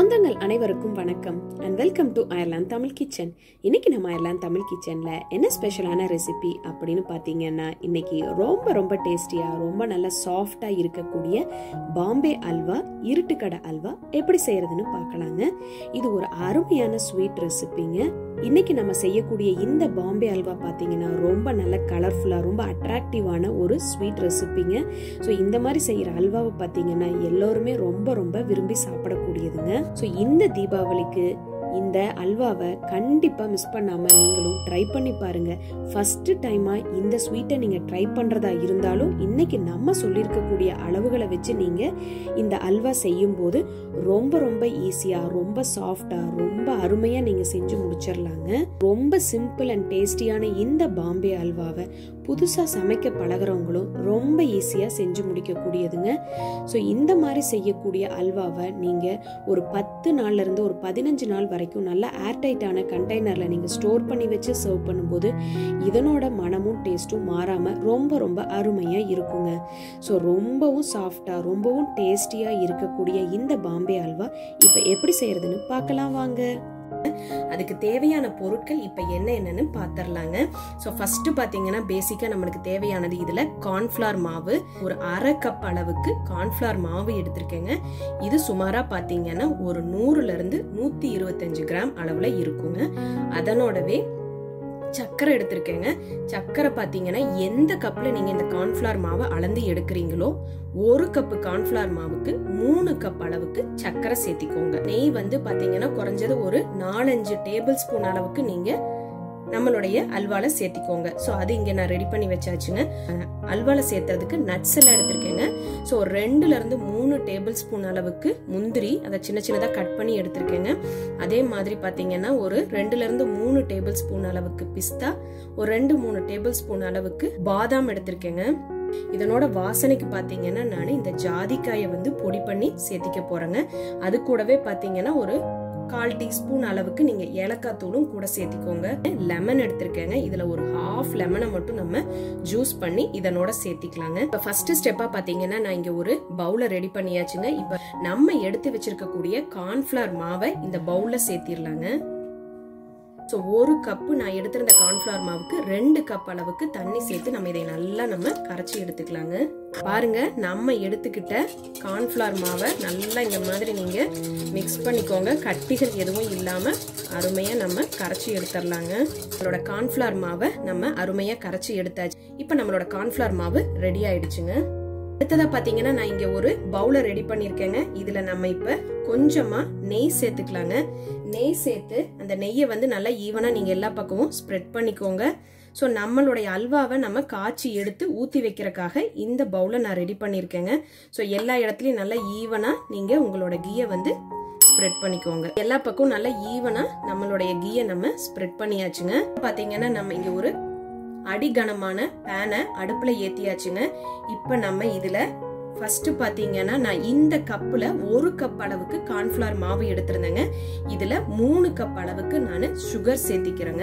சொந்தங்கள் அனைவருக்கும் வணக்கம் and welcome to Ireland Tamil kitchen இன்னைக்கு நம்ம அயர்லாந்து தமிழ் கிச்சன்ல என்ன ஸ்பெஷலான ரெசிபி அப்படின்னு பார்த்தீங்கன்னா இன்னைக்கு ரொம்ப ரொம்ப டேஸ்டியா ரொம்ப நல்ல சாஃப்டா இருக்கக்கூடிய பாம்பே அல்வா இருட்டுக்கடை அல்வா எப்படி செய்யறதுன்னு பார்க்கலாங்க இது ஒரு அருமையான ஸ்வீட் ரெசிபிங்க இன்னைக்கு நம்ம செய்யக்கூடிய இந்த பாம்பே அல்வா பார்த்தீங்கன்னா ரொம்ப நல்ல கலர்ஃபுல்லாக ரொம்ப அட்ராக்டிவான ஒரு ஸ்வீட் ரெசிபிங்க ஸோ இந்த மாதிரி செய்கிற அல்வாவை பார்த்தீங்கன்னா எல்லோருமே ரொம்ப ரொம்ப விரும்பி சாப்பிடக்கூடியதுங்க ஸோ இந்த தீபாவளிக்கு இந்த அல்வாவை கண்டிப்பாக மிஸ் பண்ணாமல் நீங்களும் ட்ரை பண்ணி பாருங்க ஃபர்ஸ்ட் டைமாக இந்த ஸ்வீட்டை நீங்கள் ட்ரை பண்ணுறதா இருந்தாலும் இன்னைக்கு நம்ம சொல்லியிருக்கக்கூடிய அளவுகளை வச்சு நீங்கள் இந்த அல்வா செய்யும்போது ரொம்ப ரொம்ப ஈஸியாக ரொம்ப சாஃப்டாக ரொம்ப அருமையாக நீங்கள் செஞ்சு முடிச்சிடலாங்க ரொம்ப சிம்பிள் அண்ட் டேஸ்டியான இந்த பாம்பே அல்வாவை புதுசாக சமைக்க பழகிறவங்களும் ரொம்ப ஈஸியாக செஞ்சு முடிக்கக்கூடியதுங்க ஸோ இந்த மாதிரி செய்யக்கூடிய அல்வாவை நீங்கள் ஒரு பத்து நாள்லேருந்து ஒரு பதினஞ்சு நாள் வரைக்கும் நல்ல ஏர்டைட்டான கண்டெய்னரில் நீங்கள் ஸ்டோர் பண்ணி வச்சு சர்வ் பண்ணும்போது இதனோட மனமும் டேஸ்ட்டும் மாறாமல் ரொம்ப ரொம்ப அருமையாக இருக்குங்க ஸோ ரொம்பவும் சாஃப்டாக ரொம்பவும் டேஸ்டியாக இருக்கக்கூடிய இந்த பாம்பே அல்வா இப்போ எப்படி செய்யறதுன்னு பார்க்கலாம் வாங்க அதுக்கு தேவையான பொருட்கள் இப்போ என்ன என்னன்னு பார்த்துடலாங்க ஸோ ஃபர்ஸ்ட் பார்த்தீங்கன்னா பேசிக்காக நம்மளுக்கு தேவையானது இதில் கார்ன்ஃப்ளவர் மாவு ஒரு அரை கப் அளவுக்கு கார்ன்ஃப்ளவர் மாவு எடுத்திருக்கேங்க இது சுமாராக பார்த்தீங்கன்னா ஒரு நூறுலேருந்து நூற்றி இருபத்தஞ்சு கிராம் அளவில் இருக்குங்க அதனோடவே சக்கரை எடுத்திருக்கேங்க சக்கரை பார்த்தீங்கன்னா எந்த கப்பில் நீங்கள் இந்த கார்ன்ஃப்ளவர் மாவை அளந்து எடுக்கிறீங்களோ ஒரு கப்பு கார்ன்ஃப்ளவர் மாவுக்கு மூணு கப் அளவுக்கு சக்கரை சேர்த்திக்கோங்க நெய் வந்து பார்த்தீங்கன்னா குறைஞ்சது ஒரு நாலஞ்சு டேபிள் ஸ்பூன் அளவுக்கு நீங்கள் நம்மளுடைய அல்வால சேர்த்திக்கோங்க ஸோ அது இங்கே நான் ரெடி பண்ணி வச்சாச்சுங்க அல்வால சேர்த்ததுக்கு நட்ஸ் எல்லாம் எடுத்திருக்கேங்க ஸோ ரெண்டுல இருந்து மூணு டேபிள் ஸ்பூன் அளவுக்கு முந்திரி அதை சின்ன சின்னதாக கட் பண்ணி எடுத்திருக்கேங்க அதே மாதிரி பார்த்தீங்கன்னா ஒரு ரெண்டுல இருந்து மூணு டேபிள் ஸ்பூன் அளவுக்கு பிஸ்தா ஒரு ரெண்டு மூணு டேபிள் ஸ்பூன் அளவுக்கு பாதாம் எடுத்திருக்கேங்க இதனோட வாசனைக்கு பார்த்தீங்கன்னா நான் இந்த ஜாதிக்காயை வந்து பொடி பண்ணி சேர்த்திக்க போறேங்க அது கூடவே பார்த்தீங்கன்னா ஒரு கால் டீஸ்பூன் அளவுக்கு நீங்க ஏலக்காய் தூளும் கூட சேர்த்திக்கோங்க லெமன் எடுத்திருக்கேங்க இதுல ஒரு ஹாஃப் லெமனை மட்டும் நம்ம ஜூஸ் பண்ணி இதனோட சேர்த்திக்கலாங்க இப்போ ஃபர்ஸ்ட் ஸ்டெப்பா பாத்தீங்கன்னா நான் இங்க ஒரு பவுல ரெடி பண்ணியாச்சுங்க இப்போ நம்ம எடுத்து வச்சிருக்கக்கூடிய கார்ன்ஃபிளவர் மாவை இந்த பவுல்ல சேர்த்திடலாங்க ஸோ ஒரு கப்பு நான் எடுத்திருந்த கார்ன்ஃப்ளவர் மாவுக்கு ரெண்டு கப் அளவுக்கு தண்ணி சேர்த்து நம்ம இதை நல்லா நம்ம கரைச்சி எடுத்துக்கலாங்க பாருங்க நம்ம எடுத்துக்கிட்ட கார்ன்ஃப்ளவர் மாவை நல்லா இந்த மாதிரி நீங்க மிக்ஸ் பண்ணிக்கோங்க கட்டிகள் எதுவும் இல்லாம அருமையா நம்ம கரைச்சி எடுத்துடலாங்க நம்மளோட கார்ன்ஃப்ளவர் மாவை நம்ம அருமையா கரைச்சி எடுத்தாச்சு இப்போ நம்மளோட கார்ன்ஃப்ளவர் மாவு ரெடி ஆயிடுச்சுங்க அடுத்ததா பாத்தீங்கன்னா நான் இங்க ஒரு பவுல ரெடி பண்ணிருக்கேங்க இதுல நம்ம இப்ப கொஞ்சமா நெய் சேர்த்துக்கலாங்க நெய் சேர்த்து அந்த நெய்யை வந்து நல்லா ஈவனா நீங்க எல்லா பக்கமும் ஸ்ப்ரெட் பண்ணிக்கோங்க ஸோ நம்மளுடைய அல்வாவை நம்ம காய்ச்சி எடுத்து ஊற்றி வைக்கிறக்காக இந்த பவுலை நான் ரெடி பண்ணியிருக்கேங்க ஸோ எல்லா இடத்துலையும் நல்லா ஈவனாக நீங்கள் உங்களோட கீயை வந்து ஸ்ப்ரெட் பண்ணிக்கோங்க எல்லா பக்கமும் நல்லா ஈவனாக நம்மளுடைய கீயை நம்ம ஸ்ப்ரெட் பண்ணியாச்சுங்க பார்த்தீங்கன்னா நம்ம இங்கே ஒரு அடிகனமான பேனை அடுப்பில் ஏற்றியாச்சுங்க இப்போ நம்ம இதில் ஃபர்ஸ்ட் பார்த்தீங்கன்னா நான் இந்த கப்பில் ஒரு கப் அளவுக்கு கார்ன்ஃப்ளவர் மாவு எடுத்திருந்தேங்க இதில் மூணு கப் அளவுக்கு நான் சுகர் சேர்த்திக்கிறேங்க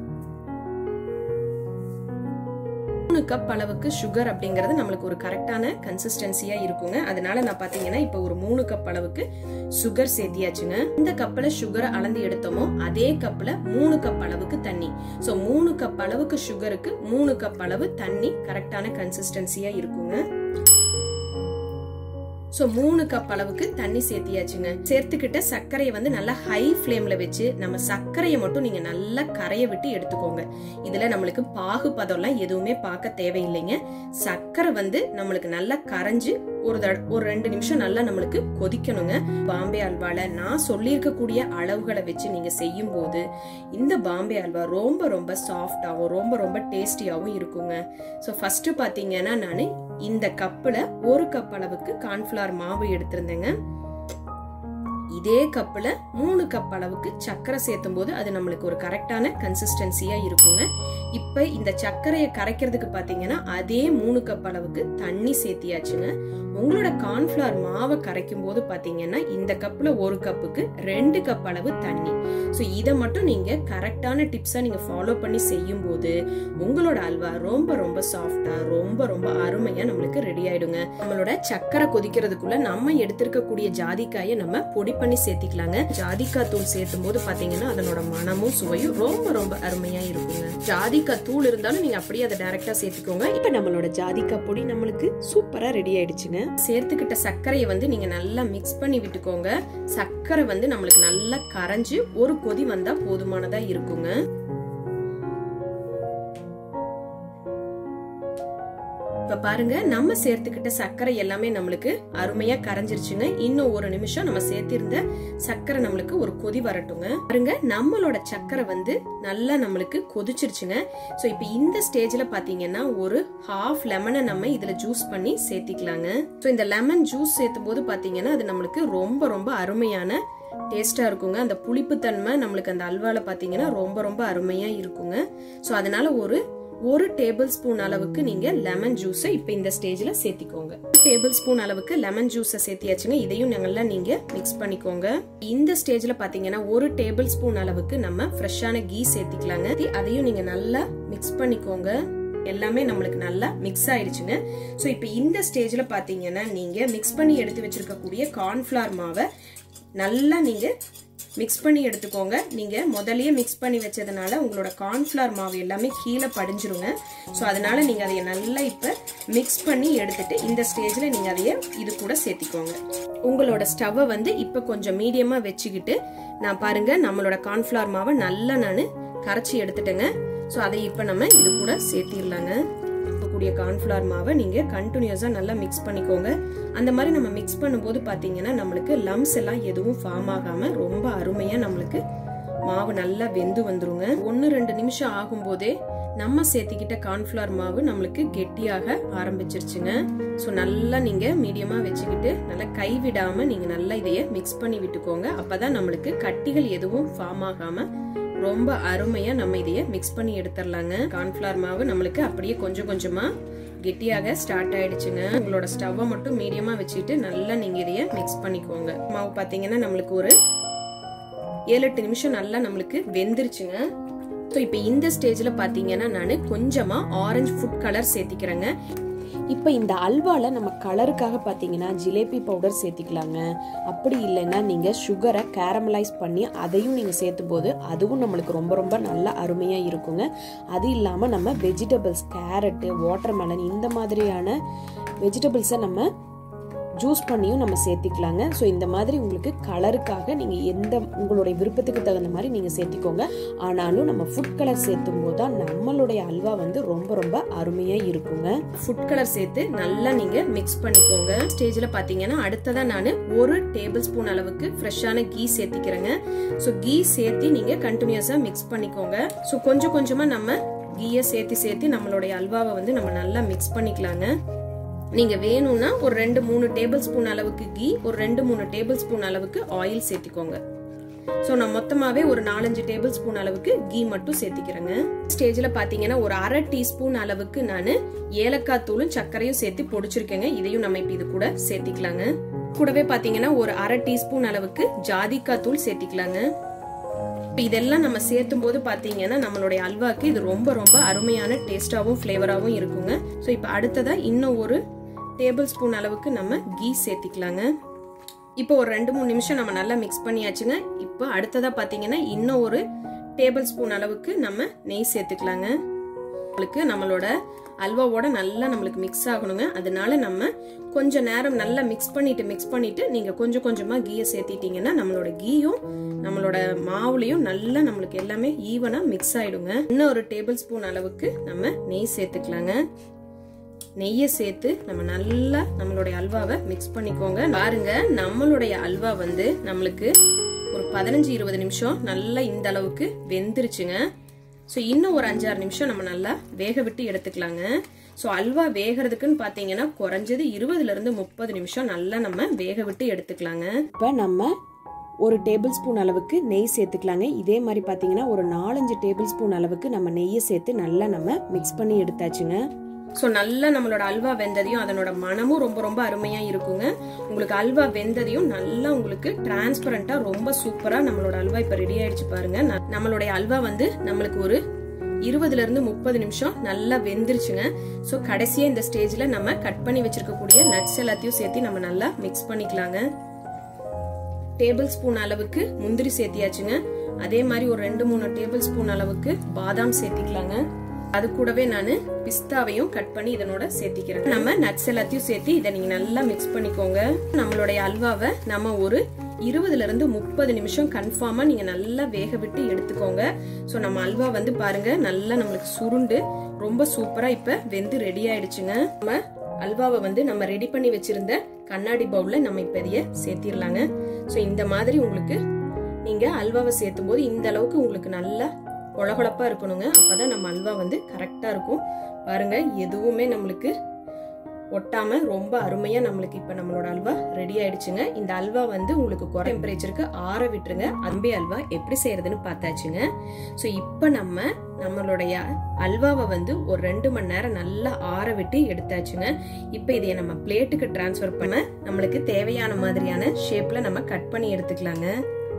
மூணு கப் அளவுக்கு சுகர் அப்படிங்கிறது நம்மளுக்கு ஒரு கரெக்டான கன்சிஸ்டன்சியா இருக்குங்க அதனால நான் பாத்தீங்கன்னா இப்போ ஒரு மூணு கப் அளவுக்கு சுகர் சேர்த்தியாச்சுங்க இந்த கப்பில் சுகரை அளந்து எடுத்தோமோ அதே கப்பில் மூணு கப் அளவுக்கு தண்ணி ஸோ மூணு கப் அளவுக்கு சுகருக்கு மூணு கப் அளவு தண்ணி கரெக்டான கன்சிஸ்டன்சியா இருக்குங்க ஸோ மூணு கப் அளவுக்கு தண்ணி சேர்த்தியாச்சுங்க சேர்த்துக்கிட்ட சர்க்கரையை வந்து நல்லா ஹை ஃப்ளேம்ல வச்சு நம்ம சர்க்கரையை மட்டும் நீங்க நல்லா கரைய விட்டு எடுத்துக்கோங்க இதுல நம்மளுக்கு பாகு பதம்லாம் எதுவுமே பார்க்க தேவையில்லைங்க சர்க்கரை வந்து நம்மளுக்கு நல்லா கரைஞ்சு ஒரு தட ஒரு ரெண்டு நிமிஷம் நல்லா நம்மளுக்கு கொதிக்கணுங்க பாம்பே அல்வால நான் சொல்லியிருக்கக்கூடிய அளவுகளை வச்சு நீங்க செய்யும் போது இந்த பாம்பே அல்வா ரொம்ப ரொம்ப சாஃப்டாகவும் ரொம்ப ரொம்ப டேஸ்டியாகவும் இருக்குங்க ஸோ ஃபர்ஸ்ட் பார்த்தீங்கன்னா நான் இந்த கப்பில் ஒரு கப் அளவுக்கு கார்ன்ஃப்ளவர் மாவு எடுத்திருந்தேங்க இதே கப்பில் மூணு கப் அளவுக்கு சர்க்கரை சேர்த்தும் போது அது நம்மளுக்கு ஒரு கரெக்டான கன்சிஸ்டன்சியா இருக்குங்க இப்போ இந்த சர்க்கரையை கரைக்கிறதுக்கு பார்த்தீங்கன்னா அதே மூணு கப் அளவுக்கு தண்ணி சேர்த்தியாச்சுங்க உங்களோட கார்ன்ஃபிளவர் மாவை கரைக்கும் போது பாத்தீங்கன்னா இந்த கப்ல ஒரு கப்புக்கு ரெண்டு கப் அளவு தண்ணி ஸோ இதை மட்டும் நீங்க கரெக்டான டிப்ஸை நீங்க ஃபாலோ பண்ணி செய்யும் போது உங்களோட அல்வா ரொம்ப ரொம்ப சாஃப்டா ரொம்ப ரொம்ப அருமையா நம்மளுக்கு ரெடி ஆயிடுங்க நம்மளோட சக்கரை கொதிக்கிறதுக்குள்ள நம்ம எடுத்திருக்கக்கூடிய ஜாதிக்காயை நம்ம பொடி பண்ணி சேர்த்திக்கலாங்க ஜாதிக்காய் தூள் சேர்த்தும் போது பாத்தீங்கன்னா அதனோட மனமும் சுவையும் ரொம்ப ரொம்ப அருமையா இருக்குங்க ஜாதிக்காய் தூள் இருந்தாலும் நீங்க அப்படியே அதை டைரக்டா சேர்த்துக்கோங்க இப்ப நம்மளோட ஜாதிக்காய் பொடி நம்மளுக்கு சூப்பரா ரெடி ஆயிடுச்சுங்க சேர்த்துக்கிட்ட சர்க்கரையை வந்து நீங்க நல்லா மிக்ஸ் பண்ணி விட்டுக்கோங்க சர்க்கரை வந்து நம்மளுக்கு நல்லா கரைஞ்சு ஒரு கொதி வந்தா போதுமானதா இருக்குங்க இப்ப பாருங்க நம்ம சேர்த்துக்கிட்ட சர்க்கரை எல்லாமே நம்மளுக்கு அருமையா கரைஞ்சிருச்சுங்க இன்னும் ஒரு நிமிஷம் நம்ம சேர்த்திருந்த சர்க்கரை நம்மளுக்கு ஒரு கொதி வரட்டுங்க பாருங்க நம்மளோட சர்க்கரை வந்து நல்லா நம்மளுக்கு கொதிச்சிருச்சுங்க சோ இப்ப இந்த ஸ்டேஜ்ல பாத்தீங்கன்னா ஒரு ஹாஃப் லெமனை நம்ம இதுல ஜூஸ் பண்ணி சேர்த்திக்கலாங்க சோ இந்த லெமன் ஜூஸ் சேர்த்தும் போது பாத்தீங்கன்னா அது நம்மளுக்கு ரொம்ப ரொம்ப அருமையான டேஸ்டா இருக்குங்க அந்த புளிப்புத்தன்மை நம்மளுக்கு அந்த அல்வால பாத்தீங்கன்னா ரொம்ப ரொம்ப அருமையா இருக்குங்க சோ அதனால ஒரு ஒரு டேபிள் ஸ்பூன் அளவுக்கு நீங்க லெமன் ஜூஸை இப்ப இந்த ஸ்டேஜ்ல சேர்த்திக்கோங்க டேபிள் ஸ்பூன் அளவுக்கு லெமன் ஜூஸை சேர்த்தியாச்சுங்க இதையும் நல்லா நீங்க மிக்ஸ் பண்ணிக்கோங்க இந்த ஸ்டேஜ்ல பாத்தீங்கன்னா ஒரு டேபிள் ஸ்பூன் அளவுக்கு நம்ம ஃப்ரெஷ்ஷான கீ சேர்த்திக்கலாங்க அதையும் நீங்க நல்லா மிக்ஸ் பண்ணிக்கோங்க எல்லாமே நம்மளுக்கு நல்லா மிக்ஸ் ஆயிடுச்சுங்க ஸோ இப்போ இந்த ஸ்டேஜில் பார்த்தீங்கன்னா நீங்கள் மிக்ஸ் பண்ணி எடுத்து வச்சிருக்கக்கூடிய கார்ன்ஃப்ளவர் மாவை நல்லா நீங்கள் மிக்ஸ் பண்ணி எடுத்துக்கோங்க நீங்கள் முதல்லயே மிக்ஸ் பண்ணி வச்சதுனால உங்களோட கார்ன்ஃப்ளவர் மாவு எல்லாமே கீழே படிஞ்சிருங்க ஸோ அதனால நீங்கள் அதை நல்லா இப்போ மிக்ஸ் பண்ணி எடுத்துட்டு இந்த ஸ்டேஜில் நீங்கள் அதைய இது கூட சேர்த்திக்கோங்க உங்களோட ஸ்டவ்வை வந்து இப்போ கொஞ்சம் மீடியமாக வச்சுக்கிட்டு நான் பாருங்க நம்மளோட கார்ன்ஃப்ளவர் மாவை நல்லா நான் கரைச்சி எடுத்துட்டேங்க ஸோ அதை இப்போ நம்ம இது கூட சேர்த்திடலாங்க இருக்கக்கூடிய கார்ன்ஃப்ளவர் மாவை நீங்க கண்டினியூஸா நல்லா மிக்ஸ் பண்ணிக்கோங்க அந்த மாதிரி நம்ம மிக்ஸ் பண்ணும்போது பாத்தீங்கன்னா நம்மளுக்கு லம்ஸ் எல்லாம் எதுவும் ஃபார்ம் ஆகாம ரொம்ப அருமையா நம்மளுக்கு மாவு நல்லா வெந்து வந்துருங்க ஒன்னு ரெண்டு நிமிஷம் ஆகும் போதே நம்ம சேர்த்திக்கிட்ட கார்ன்ஃப்ளவர் மாவு நம்மளுக்கு கெட்டியாக ஆரம்பிச்சிருச்சுங்க ஸோ நல்லா நீங்க மீடியமா வச்சுக்கிட்டு நல்லா கைவிடாம நீங்க நல்லா இதைய மிக்ஸ் பண்ணி விட்டுக்கோங்க அப்பதான் நம்மளுக்கு கட்டிகள் எதுவும் ஃபார்ம் ஆகாம ரொம்ப அருமையா நம்ம இதைய மிக்ஸ் பண்ணி எடுத்துடலாங்க கார்ன்ஃபிளவர் மாவு நம்மளுக்கு அப்படியே கொஞ்சம் கொஞ்சமா கெட்டியாக ஸ்டார்ட் ஆயிடுச்சுங்க உங்களோட ஸ்டவ்வை மட்டும் மீடியமா வச்சுட்டு நல்லா நீங்க இதைய மிக்ஸ் பண்ணிக்கோங்க மாவு பாத்தீங்கன்னா நம்மளுக்கு ஒரு ஏழு எட்டு நிமிஷம் நல்லா நம்மளுக்கு வெந்துருச்சுங்க ஸோ இப்போ இந்த ஸ்டேஜில் பார்த்தீங்கன்னா நான் கொஞ்சமாக ஆரஞ்சு ஃபுட் கலர் சேர்த்திக்கிறேங்க இப்போ இந்த அல்வாவில் நம்ம கலருக்காக பார்த்தீங்கன்னா ஜிலேபி பவுடர் சேர்த்திக்கலாங்க அப்படி இல்லைன்னா நீங்கள் சுகரை கேரமலைஸ் பண்ணி அதையும் நீங்கள் சேர்த்தும் போது அதுவும் நம்மளுக்கு ரொம்ப ரொம்ப நல்ல அருமையாக இருக்குங்க அது இல்லாமல் நம்ம வெஜிடபிள்ஸ் கேரட்டு வாட்டர்மெலன் இந்த மாதிரியான வெஜிடபிள்ஸை நம்ம ஜூஸ் பண்ணியும் நம்ம சேர்த்திக்கலாங்க ஸோ இந்த மாதிரி உங்களுக்கு கலருக்காக நீங்கள் எந்த உங்களுடைய விருப்பத்துக்கு தகுந்த மாதிரி நீங்கள் சேர்த்திக்கோங்க ஆனாலும் நம்ம ஃபுட் கலர் சேர்த்தும் போது தான் நம்மளுடைய அல்வா வந்து ரொம்ப ரொம்ப அருமையாக இருக்குங்க ஃபுட் கலர் சேர்த்து நல்லா நீங்கள் மிக்ஸ் பண்ணிக்கோங்க ஸ்டேஜில் பார்த்தீங்கன்னா அடுத்ததாக நான் ஒரு டேபிள் ஸ்பூன் அளவுக்கு ஃப்ரெஷ்ஷான கீ சேர்த்திக்கிறேங்க ஸோ கீ சேர்த்து நீங்கள் கண்டினியூஸாக மிக்ஸ் பண்ணிக்கோங்க ஸோ கொஞ்சம் கொஞ்சமாக நம்ம கீயை சேர்த்து சேர்த்து நம்மளுடைய அல்வாவை வந்து நம்ம நல்லா மிக்ஸ் பண்ணிக்கலாங்க நீங்க வேணும்னா ஒரு ரெண்டு மூணு டேபிள் ஸ்பூன் அளவுக்கு கீ ஒரு ரெண்டு மூணு டேபிள் ஸ்பூன் அளவுக்கு ஆயில் சேர்த்திக்கோங்க ஸோ நான் மொத்தமாவே ஒரு நாலஞ்சு டேபிள் ஸ்பூன் அளவுக்கு கீ மட்டும் சேர்த்திக்கிறேங்க ஸ்டேஜில் பார்த்தீங்கன்னா ஒரு அரை டீஸ்பூன் அளவுக்கு நான் ஏலக்காய் தூளும் சர்க்கரையும் சேர்த்து பொடிச்சிருக்கேங்க இதையும் நம்ம இப்போ இது கூட சேர்த்திக்கலாங்க கூடவே பார்த்தீங்கன்னா ஒரு அரை டீஸ்பூன் அளவுக்கு ஜாதிக்காய் தூள் சேர்த்திக்கலாங்க இதெல்லாம் நம்ம சேர்த்தும் போது பாத்தீங்கன்னா நம்மளுடைய அல்வாக்கு இது ரொம்ப ரொம்ப அருமையான டேஸ்டாவும் ஃபிளேவராகவும் இருக்குங்க ஸோ இப்போ அடுத்ததா இன்னும் ஒரு டேபிள் ஸ்பூன் அளவுக்கு நம்ம கீ சேர்த்திக்கலாங்க இப்போ ஒரு ரெண்டு மூணு நிமிஷம் நம்ம நல்லா மிக்ஸ் பண்ணியாச்சுங்க இப்போ அடுத்ததா பாத்தீங்கன்னா இன்னும் ஒரு டேபிள் ஸ்பூன் அளவுக்கு நம்ம நெய் சேர்த்துக்கலாங்க நம்மளுக்கு நம்மளோட அல்வாவோட நல்லா நம்மளுக்கு மிக்ஸ் ஆகணுங்க அதனால நம்ம கொஞ்ச நேரம் நல்லா மிக்ஸ் பண்ணிட்டு மிக்ஸ் பண்ணிட்டு நீங்க கொஞ்சம் கொஞ்சமா கீயை சேர்த்திட்டீங்கன்னா நம்மளோட கீயும் நம்மளோட மாவுலையும் நல்லா நம்மளுக்கு எல்லாமே ஈவனா மிக்ஸ் ஆயிடுங்க இன்னும் ஒரு டேபிள் ஸ்பூன் அளவுக்கு நம்ம நெய் சேர்த்துக்கலாங்க நெய்யை சேர்த்து நம்ம நல்லா நம்மளுடைய அல்வாவை மிக்ஸ் பண்ணிக்கோங்க பாருங்க நம்மளுடைய அல்வா வந்து நம்மளுக்கு ஒரு பதினஞ்சு இருபது நிமிஷம் நல்லா இந்த அளவுக்கு வெந்துருச்சுங்க ஸோ இன்னும் ஒரு அஞ்சாறு நிமிஷம் நம்ம நல்லா வேக விட்டு எடுத்துக்கலாங்க ஸோ அல்வா வேகிறதுக்குன்னு பார்த்தீங்கன்னா குறைஞ்சது இருபதுல இருந்து முப்பது நிமிஷம் நல்லா நம்ம வேக விட்டு எடுத்துக்கலாங்க இப்போ நம்ம ஒரு டேபிள் ஸ்பூன் அளவுக்கு நெய் சேர்த்துக்கலாங்க இதே மாதிரி பார்த்தீங்கன்னா ஒரு நாலஞ்சு டேபிள் ஸ்பூன் அளவுக்கு நம்ம நெய்யை சேர்த்து நல்லா நம்ம மிக்ஸ் பண்ணி எடுத்தாச்சுங்க ஸோ நல்லா நம்மளோட அல்வா வெந்ததையும் அதனோட மனமும் ரொம்ப ரொம்ப அருமையா இருக்குங்க உங்களுக்கு அல்வா வெந்ததையும் நல்லா உங்களுக்கு டிரான்ஸ்பரண்டா ரொம்ப சூப்பரா நம்மளோட அல்வா இப்ப ரெடி ஆயிடுச்சு பாருங்க ந- நம்மளுடைய அல்வா வந்து நம்மளுக்கு ஒரு இருபதுல இருந்து முப்பது நிமிஷம் நல்லா வெந்துருச்சுங்க ஸோ கடைசியா இந்த ஸ்டேஜ்ல நம்ம கட் பண்ணி வச்சிருக்கக்கூடிய நட்ஸ் எல்லாத்தையும் சேர்த்து நம்ம நல்லா மிக்ஸ் பண்ணிக்கலாங்க டேபிள் ஸ்பூன் அளவுக்கு முந்திரி சேர்த்தியாச்சுங்க அதே மாதிரி ஒரு ரெண்டு மூணு டேபிள் ஸ்பூன் அளவுக்கு பாதாம் சேர்த்திக்கலாங்க அது கூடவே நான் பிஸ்தாவையும் கட் பண்ணி இதனோட சேர்த்திக்கிறேன் நம்ம நட்ஸ் எல்லாத்தையும் சேர்த்து இதை நீங்க நல்லா மிக்ஸ் பண்ணிக்கோங்க நம்மளுடைய அல்வாவை நம்ம ஒரு இருபதுல இருந்து முப்பது நிமிஷம் கன்ஃபார்மா நீங்க நல்லா வேக விட்டு எடுத்துக்கோங்க ஸோ நம்ம அல்வா வந்து பாருங்க நல்லா நம்மளுக்கு சுருண்டு ரொம்ப சூப்பரா இப்ப வெந்து ரெடி ஆயிடுச்சுங்க நம்ம அல்வாவை வந்து நம்ம ரெடி பண்ணி வச்சிருந்த கண்ணாடி பவுல்ல நம்ம இப்ப இதைய சேர்த்திடலாங்க ஸோ இந்த மாதிரி உங்களுக்கு நீங்க அல்வாவை சேர்த்தும் போது இந்த அளவுக்கு உங்களுக்கு நல்லா கொழகொழப்பா இருக்கணுங்க அப்பதான் நம்ம அல்வா வந்து கரெக்டா இருக்கும் பாருங்க எதுவுமே நம்மளுக்கு ஒட்டாம ரொம்ப அருமையா நம்மளுக்கு இப்ப நம்மளோட அல்வா ரெடி ஆயிடுச்சுங்க இந்த அல்வா வந்து உங்களுக்கு குறை டெம்பரேச்சருக்கு ஆற விட்டுருங்க அம்பே அல்வா எப்படி செய்யறதுன்னு பார்த்தாச்சுங்க ஸோ இப்போ நம்ம நம்மளுடைய அல்வாவை வந்து ஒரு ரெண்டு மணி நேரம் நல்லா ஆற விட்டு எடுத்தாச்சுங்க இப்போ இதைய நம்ம பிளேட்டுக்கு டிரான்ஸ்ஃபர் பண்ண நம்மளுக்கு தேவையான மாதிரியான ஷேப்ல நம்ம கட் பண்ணி எடுத்துக்கலாங்க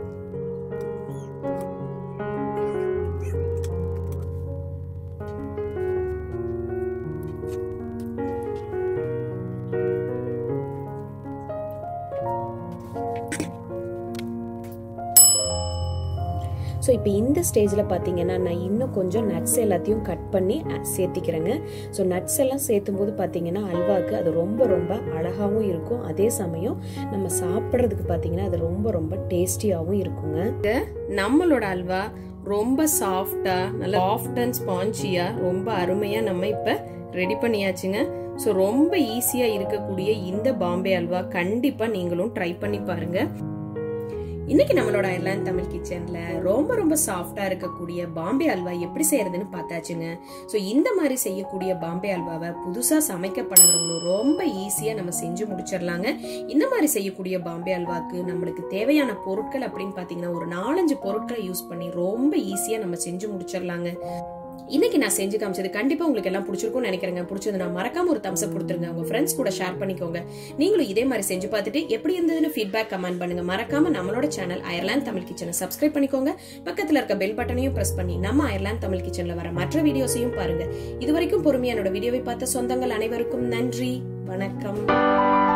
ஸோ இப்போ இந்த ஸ்டேஜில் பார்த்தீங்கன்னா நான் இன்னும் கொஞ்சம் நட்ஸ் எல்லாத்தையும் கட் பண்ணி அ- சேர்த்திக்கிறேங்க ஸோ நட்ஸ் எல்லாம் சேர்த்தும் போது பார்த்தீங்கன்னா அல்வாவுக்கு அது ரொம்ப ரொம்ப அழகாகவும் இருக்கும் அதே சமயம் நம்ம சாப்பிட்றதுக்கு பார்த்தீங்கன்னா அது ரொம்ப ரொம்ப டேஸ்டியாகவும் இருக்குங்க நம்மளோட அல்வா ரொம்ப சாஃப்டா நல்ல சாஃப்ட் அண்ட் ஸ்பான்ச்சியா ரொம்ப அருமையா நம்ம இப்ப ரெடி பண்ணியாச்சுங்க ஸோ ரொம்ப ஈஸியா இருக்கக்கூடிய இந்த பாம்பே அல்வா கண்டிப்பா நீங்களும் ட்ரை பண்ணி பாருங்க இன்னைக்கு நம்மளோட அயர்லாந்து தமிழ் கிச்சன்ல ரொம்ப ரொம்ப சாஃப்டா இருக்கக்கூடிய பாம்பே அல்வா எப்படி செய்யறதுன்னு பார்த்தாச்சுங்க ஸோ இந்த மாதிரி செய்யக்கூடிய பாம்பே அல்வாவை புதுசா சமைக்க பழகிறவங்களும் ரொம்ப ஈஸியா நம்ம செஞ்சு முடிச்சிடலாங்க இந்த மாதிரி செய்யக்கூடிய பாம்பே அல்வாக்கு நம்மளுக்கு தேவையான பொருட்கள் அப்படின்னு பாத்தீங்கன்னா ஒரு நாலஞ்சு பொருட்களை யூஸ் பண்ணி ரொம்ப ஈஸியா நம்ம செஞ்சு முடிச்சிடலாங்க இன்னைக்கு நான் செஞ்சு காமிச்சது கண்டிப்பா உங்களுக்கு எல்லாம் பிடிச்சிருக்கும்னு நினைக்கிறேங்க பிடிச்சது நான் மறக்காம ஒரு தம்ஸ் கொடுத்துருங்க உங்க ஃப்ரெண்ட்ஸ் கூட ஷேர் பண்ணிக்கோங்க நீங்களும் இதே மாதிரி செஞ்சு பார்த்துட்டு எப்படி இருந்ததுன்னு ஃபீட்பேக் கமெண்ட் பண்ணுங்க மறக்காம நம்மளோட சேனல் அயர்லாந்து தமிழ் கிச்சனை சப்ஸ்கிரைப் பண்ணிக்கோங்க பக்கத்துல இருக்க பெல் பட்டனையும் பிரஸ் பண்ணி நம்ம அயர்லாந்து தமிழ் கிச்சன்ல வர மற்ற வீடியோஸையும் பாருங்க இதுவரைக்கும் பொறுமையா என்னோட வீடியோவை பார்த்த சொந்தங்கள் அனைவருக்கும் நன்றி வணக்கம்